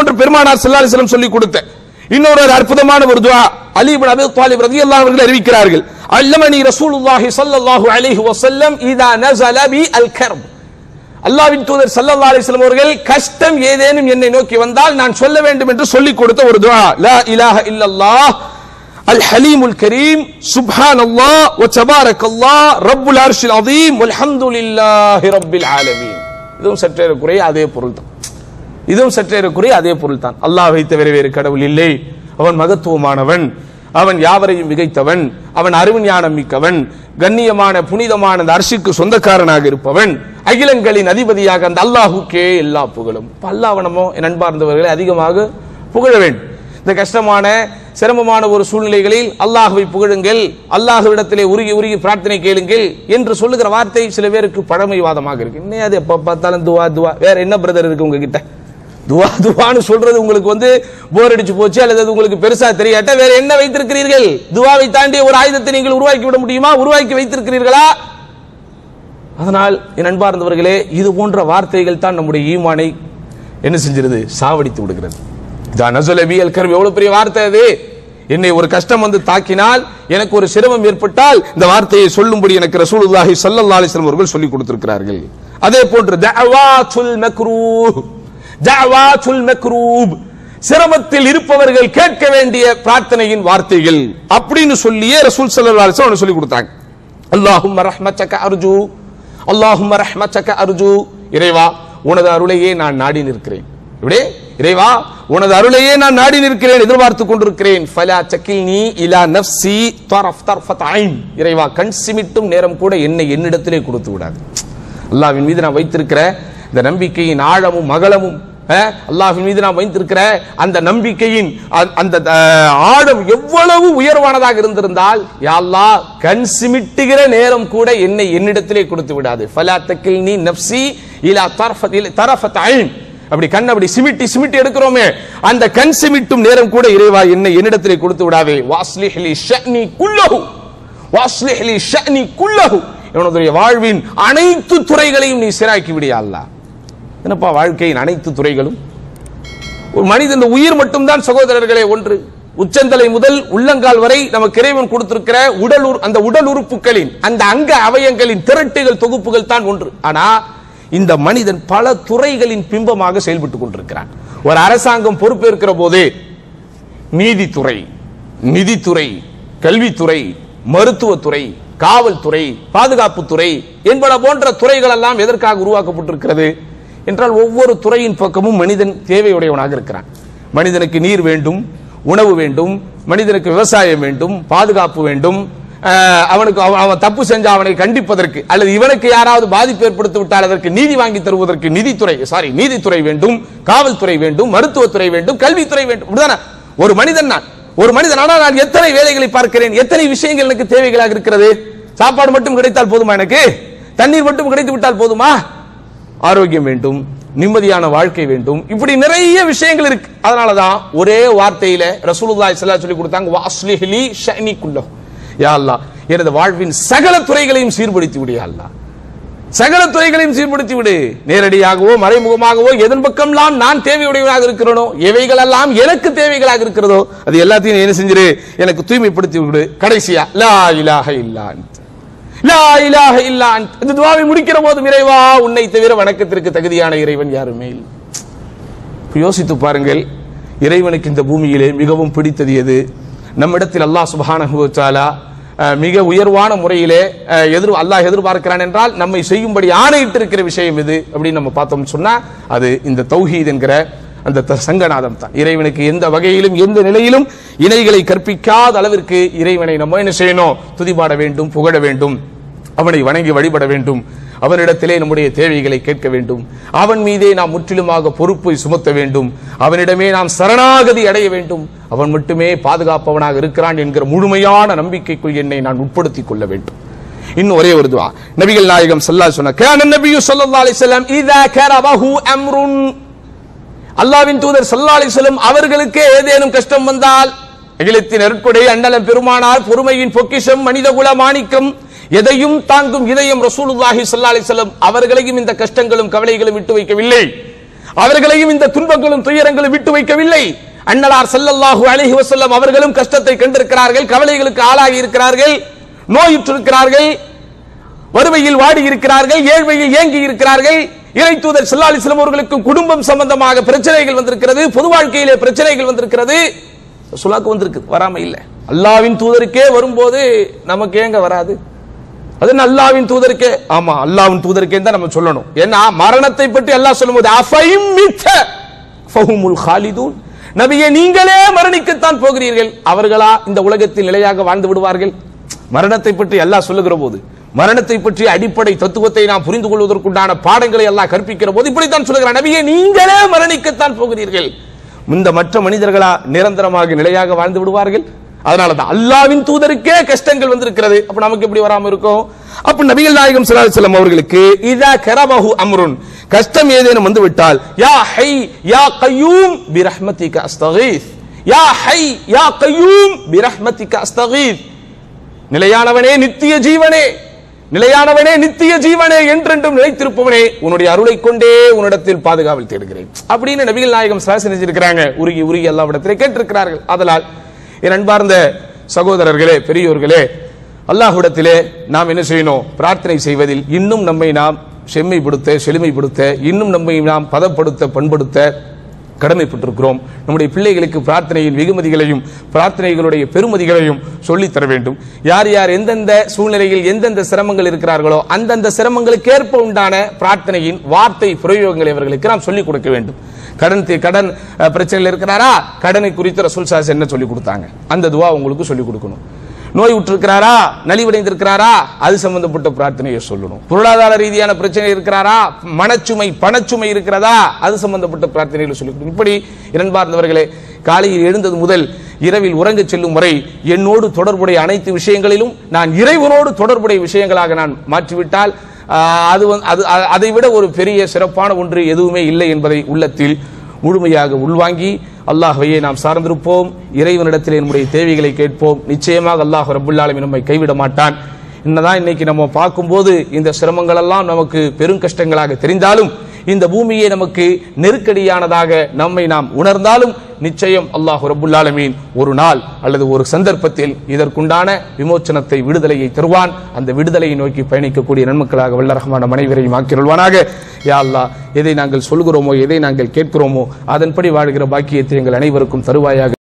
போன்று பெருமானார் ஸல்லல்லாஹு அலைஹி வஸல்லம் சொல்லி கொடுத்த இன்னொரு ஒரு அற்புதமான ஒரு துஆ அலி இப்னு அபி தாலிப் ரலியல்லாஹு அவர்கள் அறிவிக்கிறார்கள் அல்லமனி ரசூலுல்லாஹி ஸல்லல்லாஹு அலைஹி வஸல்லம் இதா நஸல பி அல் கர்ப் அல்லாஹ்வின் தூதர் ஸல்லல்லாஹு அலைஹி வஸல்லம் அவர்கள் கஷ்டம் ஏதேனும் என்னை நோக்கி வந்தால் நான் சொல்ல வேண்டும் என்று சொல்லி கொடுத்த ஒரு துஆ லா இலாஹ இல்லல்லாஹ் அல் ஹலீமுல் கரீம் சுப்ஹானல்லாஹ் வ தபாரக்கல்லாஹ் ரப்புல் அர்ஷில் அதீம் வல்ஹம்துலில்லாஹி ரப்பில் ஆலமீன் இதுவும் சற்றேறக்குறைய அதே பொருள் தான் இதுவும் சற்றேறக்குறைய அதே பொருள் தான் அல்லாஹ்வை தவிர வேறு கடவுள் இல்லை அவன் மகத்துவமானவன் அவன் யாவரையும் மிகைத்தவன் அவன் அருஞானம் மிக்கவன் கண்ணியமான புனிதமான அந்த அர்ஷிக்கு சொந்தக்காரனாக இருப்பவன் அகிலங்களின் அதிபதியாக அந்த அல்லாஹுக்கே எல்லா புகழும் இப்ப அல்லாஹ் நமோ என் அன்பார்ந்தவர்களை அதிகமாக புகழ வேண்டும் இந்த கஷ்டமான சிரமமான ஒரு சூழ்நிலைகளில் அல்லாஹுவை புகழுங்கள் அல்லாஹுவிடத்திலே உருகி உருகி பிரார்த்தனை கேளுங்கள் என்று சொல்லுகிற வார்த்தை சில பேருக்கு பழமைவாதமாக இருக்கு இன்னும் அது எப்ப பார்த்தாலும் துவா துவா வேற என்ன பிரதர் இருக்கு உங்ககிட்ட துவா துவான்னு சொல்றது உங்களுக்கு வந்து போர் அடிச்சு போச்சு அல்லது அது உங்களுக்கு பெருசா தெரியாட்ட வேற என்ன வைத்திருக்கிறீர்கள் துவாவை தாண்டி ஒரு ஆயுதத்தை நீங்கள் உருவாக்கி விட முடியுமா உருவாக்கி வைத்திருக்கிறீர்களா அதனால் என் அன்பார்ந்தவர்களே இது போன்ற வார்த்தைகள் தான் நம்முடைய ஈமானை என்ன செஞ்சிருது சாவடித்து விடுகிறது இதான் நசுலபி அல் கர்வ் எவ்வளவு பெரிய வார்த்தை அது என்னை ஒரு கஷ்டம் வந்து தாக்கினால் எனக்கு ஒரு சிரமம் ஏற்பட்டால் இந்த வார்த்தையை சொல்லும்படி எனக்கு ரசூலுல்லாஹி ஸல்லல்லாஹு அலைஹி வஸல்லம் அவர்கள் சொல்லி கொடுத்திருக்கிறார்கள் அதே போன்று தஅவாத்துல் மக்ரூஹ் தஅவாத்துல் மக்ரூப் சிரமத்தில் இருப்பவர்கள் கேட்க வேண்டிய பிரார்த்தனையின் வார்த்தைகள் அப்படின்னு சொல்லியே ரசூல் ஸல்லல்லாஹு அலைஹி வஸல்லம் சொல்லி கொடுத்தாங்க அல்லாஹும்ம ரஹ்மத்தக அர்ஜு அல்லாஹும்ம ரஹ்மத்தக அர்ஜு இறைவா உனது அருளையே நான் நாடி நிற்கிறேன் இப்படி இறைவா உனது அருளையே நான் நாடி நிற்கிறேன் எதிர்பார்த்து கொண்டிருக்கிறேன் ஃபலா சக்கில்னி இலா நஃப்சி தரஃப் தர்ஃபத் ஐன் இறைவா கண் சிமிட்டும் நேரம் கூட என்னை என்னிடத்திலே கொடுத்து விடாது அல்லாஹ்வின் மீது நான் வைத்திருக்கிற இந்த நம்பிக்கையின் ஆழமும் அகலமும் அஹ், அல்லாஹ்வின் மீது நான் வைத்திருக்கிற அந்த நம்பிக்கையின் அ- அந்த அஹ், ஆழம் எவ்வளவு உயர்வானதாக இருந்திருந்தால் யா அல்லாஹ் கண் சிமிட்டுகிற நேரம் கூட என்னை என்னிடத்திலே கொடுத்து விடாது ஃபலா தக்கில்னி நஃப்சி இலா தரஃபத் இல- தரஃபத் ஐன் அப்படி கண் அப்படி சிமிட்டி சிமிட்டி எடுக்கிறோமே அந்த கண் சிமிட்டும் நேரம் கூட இறைவா என்னை என்னிடத்திலே கொடுத்து விடாதே வாஸ்லிஹ்லி ஷஅனி குல்லஹு வாஸ்லிஹ்லி ஷஅனி குல்லஹு என்னுடைய வாழ்வின் அனைத்து துறைகளையும் நீ சீராக்கி விடியா அல்லாஹ் என்னப்பா வாழ்க்கையின் அனைத்து துறைகளும் ஒரு மனிதன் உயிர் மட்டும்தான் சகோதரர்களே ஒன்று உச்சந்தலை முதல் உள்ளங்கால் வரை நமக்கு இறைவன் கொடுத்திருக்கிற உடல் உறு- அந்த உடல் உறுப்புகளின் அந்த அங்க அவயங்களின் திரட்டுகள் தொகுப்புகள் தான் ஒன்று ஆனா இந்த மனிதன் பல துறைகளின் பிம்பமாக செயல்பட்டுக் கொண்டிருக்கிறான் ஒரு அரசாங்கம் பொறுப்பேற்கிற போதே நீதித்துறை நிதித்துறை கல்வித்துறை மருத்துவத்துறை காவல்துறை பாதுகாப்புத்துறை என்பன போன்ற துறைகள் எல்லாம் எதற்காக உருவாக்கப்பட்டிருக்கிறது என்றால் ஒவ்வொரு துறையின் பக்கமும் மனிதன் தேவையுடையவனாக இருக்கிறான் மனிதனுக்கு நீர் வேண்டும் உணவு வேண்டும் மனிதனுக்கு விவசாயம் வேண்டும் பாதுகாப்பு வேண்டும் அஹ், அவனுக்கு அவ- அவன் தப்பு செஞ்சா அவனை கண்டிப்பதற்கு அல்லது இவனுக்கு யாராவது பாதிப்பு ஏற்படுத்தி விட்டால் அதற்கு நீதி வாங்கி தருவதற்கு நீதித்துறை சாரி நீதித்துறை வேண்டும் காவல்துறை வேண்டும் மருத்துவத்துறை வேண்டும் கல்வித்துறை வேண்டும் இப்படிதானே? ஒரு மனிதன் நான் ஒரு மனிதன் ஆனால் நான் எத்தனை வேலைகளை பார்க்கிறேன் எத்தனை விஷயங்கள் எனக்கு தேவைகளாக இருக்கிறது சாப்பாடு மட்டும் கிடைத்தால் போதுமா எனக்கு தண்ணீர் மட்டும் கிடைத்து விட்டால் போதுமா ஆரோக்கியம் வேண்டும் நிம்மதியான வாழ்க்கை வேண்டும் இப்படி நிறைய விஷயங்கள் இருக்கு அதனாலதான் ஒரே வார்த்தையில ரசூலுல்லாஹி ஸல்லல்லாஹு சொல்லி கொடுத்தாங்க வாஸ்லிஹ்லி ஷஅனி குல்லஹ் யா அல்லாஹ் எனது வாழ்வின் சகல துறைகளையும் சீர்படுத்தி விடு யா அல்லாஹ் சகல துறைகளையும் சீர்படுத்தி விடு நேரடியாகவோ மறைமுகமாகவோ எதன் பக்கம்லாம் நான் தேவையுடையவனாக இருக்கிறனோ எவைகள் எல்லாம் எனக்கு தேவைகளாக இருக்கிறதோ அது எல்லாத்தையும் நீ என்ன செஞ்சிரு எனக்கு தூய்மைப்படுத்தி விடு கடைசியா லா இலாஹ இல்லா அன்த். லா இலாஹ இல்லா அன்த். இந்த துவாவை முடிக்கிற போது இறைவா உன்னை தவிர வணக்கத்திற்கு தகுதியான இறைவன் யாருமே இல்லை இப்ப யோசித்து பாருங்கள் இறைவனுக்கு இந்த பூமியிலே மிகவும் பிடித்தது எது நம்மிடத்தில் அல்லாஹ் சுப்ஹானஹு வ தஆலா அஹ், மிக உயர்வான முறையிலே அஹ், எதிர் அல்லாஹ் எதிர்பார்க்கிறான் என்றால் நம்மை செய்யும்படி ஆணையிட்டு இருக்கிற விஷயம் எது அப்படின்னு நம்ம பார்த்தோம்னு சொன்னா அது இந்த தௌஹீத் என்கிற அந்த த- சங்கநாதம் தான் இறைவனுக்கு எந்த வகையிலும் எந்த நிலையிலும் இணைகளை கற்பிக்காத அளவிற்கு இறைவனை நம்ம என்ன செய்யணும் துதிபாட வேண்டும் புகழ வேண்டும் அவனை வணங்கி வழிபட வேண்டும் அவனிடத்திலே நம்முடைய தேவைகளை கேட்க வேண்டும் அவன் மீதே நாம் முற்றிலுமாக பொறுப்பை சுமத்த வேண்டும் அவனிடமே நாம் சரணாகதி அடைய வேண்டும் அவன் மட்டுமே பாதுகாப்பவனாக இருக்கிறான் என்கிற முழுமையான நம்பிக்கைக்குள் என்னை நான் உட்படுத்திக் கொள்ள வேண்டும் இன்னும் ஒரே ஒரு துவா நபிகள் நாயகம் ஸல்லல்லாஹு சொன்ன கான நபியு ஸல்லல்லாஹு அலைஹி வஸல்லம் இதா கரபஹு அம்ருன் அல்லாவின் தூதர் ஸல்லல்லாஹு அலைஹி வஸல்லம் அவர்களுக்கே ஏதேனும் கஷ்டம் வந்தால் அகிலத்தின் அருட்கொடை அண்ணலம் பெருமானார் பொறுமையின் பொக்கிஷம் மனிதகுல மாணிக்கம் எதையும் தாங்கும் இதயம் ரசூலுல்லாஹி ஸல்லல்லாஹு அலைஹி வஸல்லம் அவர்களையும் இந்த கஷ்டங்களும் கவலைகளும் விட்டு வைக்கவில்லை அவர்களையும் இந்த துன்பங்களும் துயரங்களும் விட்டு வைக்கவில்லை அன்னலார் ஸல்லல்லாஹு அலைஹி வஸல்லம் அவர்களும் கஷ்டத்தை கண்டிருக்கிறார்கள் கவலைகளுக்கு ஆளாகி இருக்கிறார்கள் நோயுற்றிருக்கிறார்கள் வறுமையில் வாடி இருக்கிறார்கள் ஏழ்மையில் ஏங்கி இருக்கிறார்கள் இறை தூதர் ஸல்லல்லாஹு அலைஹி வஸல்லம் அவர்களுக்கு குடும்பம் சம்பந்தமாக பிரச்சனைகள் வந்திருக்கிறது பொது வாழ்க்கையிலே பிரச்சனைகள் வந்திருக்கிறது சுலாக்கு வந்திருக்கு வராம இல்ல அல்லாவின் தூதருக்கே வரும்போது நமக்கு ஏங்க வராது அது என்ன அல்லாவின் தூதருக்கே ஆமா அல்லாவின் தூதருக்கே தான் நம்ம சொல்லணும் ஏன்னா மரணத்தை பற்றி அல்லாஹ் சொல்லும்போது அஃபைம் மித்த ஃபஹுமுல் ஹாலிதூன் நபியே நீங்களே மரணிக்கத்தான் போகிறீர்கள் அவர்களா இந்த உலகத்தில் நிலையாக வாழ்ந்து விடுவார்கள் மரணத்தை பற்றி அல்லாஹ் சொல்லுகிற போது மரணத்தை பற்றி அடிப்படை தத்துவத்தை நாம் புரிந்து கொள்வதற்குண்டான பாடங்களை எல்லாம் கற்பிக்கிற போது இப்படித்தான் சொல்லுகிறார் நபியே நீங்களே மரணிக்கத்தான் போகிறீர்கள் இந்த மற்ற மனிதர்களா நிரந்தரமாக நிலையாக வாழ்ந்து விடுவார்கள் அதனால தான் அல்லாவின் தூதருக்கே கஷ்டங்கள் வந்திருக்கிறது அப்ப நமக்கு எப்படி வராம இருக்கும் அப்ப நபிகள் நாயகம் ஸல்லல்லாஹு அலைஹி வஸல்லம் அவர்களுக்கு இதா கரபஹு அம்ருன் கஷ்டம் ஏதேனும் வந்து விட்டால் யா ஹை யா கய்யூம் பிரஹ்மதிக அஸ்தகீஸ் யா ஹை யா கய்யூம் பிரஹ்மதிக அஸ்தகீஸ் நிலையானவனே நித்திய ஜீவனே நிலையானவனே நித்திய ஜீவனே என்றென்றும் நிலைத்திருப்பவனே உன்னுடைய அருளை கொண்டே உன்னிடத்தில் பாதுகாவல் தேடுகிறேன் அப்படின்னு நபிகள் நாயகம் சாசனம் செஞ்சிருக்கிறாங்க உருகி உருகி அல்லாவிடத்திலே கேட்டிருக்கிறார்கள் அதனால் என் அன்பார்ந்த சகோதரர்களே பெரியோர்களே அல்லாஹ்விடத்திலே நாம் என்ன செய்யணும் பிரார்த்தனை செய்வதில் இன்னும் நம்மை நாம் செம்மைப்படுத்த செழுமைப்படுத்த இன்னும் நம்மை நாம் பதப்படுத்த பண்படுத்த கடமைப்பட்டிருக்கிறோம் நம்முடைய பிள்ளைகளுக்கு பிரார்த்தனையின் வெகுமதிகளையும் பிரார்த்தனைகளுடைய பெருமதிகளையும் சொல்லித் தர வேண்டும் யார் யார் எந்தெந்த சூழ்நிலையில் எந்தெந்த சிரமங்கள் இருக்கிறார்களோ அந்தந்த சிரமங்களுக்கு ஏற்ப உண்டான பிரார்த்தனையின் வார்த்தை பிரயோகங்களை அவர்களுக்கு நாம் சொல்லிக் கொடுக்க வேண்டும் கடன் தி- கடன் அஹ், பிரச்சனையில் இருக்கிறாரா கடனை குறித்து ரசூல் சாஸ் என்ன சொல்லி கொடுத்தாங்க அந்த துவா உங்களுக்கு சொல்லிக் கொடுக்கணும் நோய் விட்டிருக்கிறாரா நலிவடைந்திருக்கிறாரா அது சம்பந்தப்பட்ட பிரார்த்தனையை சொல்லணும் பொருளாதார ரீதியான பிரச்சனை இருக்கிறாரா மனச்சுமை பணச்சுமை இருக்கிறதா அது சம்பந்தப்பட்ட பிரார்த்தனைகளை சொல்லி கொடுக்கணும். இப்படி இரண்பார்ந்தவர்களே காலையில் எழுந்தது முதல் இரவில் உறங்கச் செல்லும் வரை என்னோடு தொடர்புடைய அனைத்து விஷயங்களிலும் நான் இறைவனோடு தொடர்புடைய விஷயங்களாக நான் மாற்றிவிட்டால் ஆஹ், அது வந்து- அது அ- அதை விட ஒரு பெரிய சிறப்பான ஒன்று எதுவுமே இல்லை என்பதை உள்ளத்தில் முழுமையாக உள்வாங்கி அல்லாஹ்வையே நாம் சார்ந்திருப்போம் இறைவனிடத்தில் நம்முடைய தேவைகளை கேட்போம் நிச்சயமாக அல்லாஹ் ரபுல் ஆலமீன் நம்மை கைவிட மாட்டான் என்னதான் இன்னைக்கு நம்ம பார்க்கும்போது இந்த சிரமங்கள் எல்லாம் நமக்கு பெரும் கஷ்டங்களாக தெரிந்தாலும் இந்த பூமியே நமக்கு நெருக்கடியானதாக நம்மை நாம் உணர்ந்தாலும் நிச்சயம் அல்லாஹ் ரபுல் ஆலமீன் ஒரு நாள் அல்லது ஒரு சந்தர்ப்பத்தில் இதற்குண்டான விமோச்சனத்தை விடுதலையை தருவான் அந்த விடுதலையை நோக்கி பயணிக்கக்கூடிய நன்மக்களாக வல்ல ரஹ்மான மனைவரையும் ஆக்கிருள்வானாக யா அல்லாஹ் எதை நாங்கள் சொல்கிறோமோ எதை நாங்கள் கேட்கிறோமோ அதன்படி வாழ்கிற பாக்கியத்தை எங்கள் அனைவருக்கும் தருவாயாக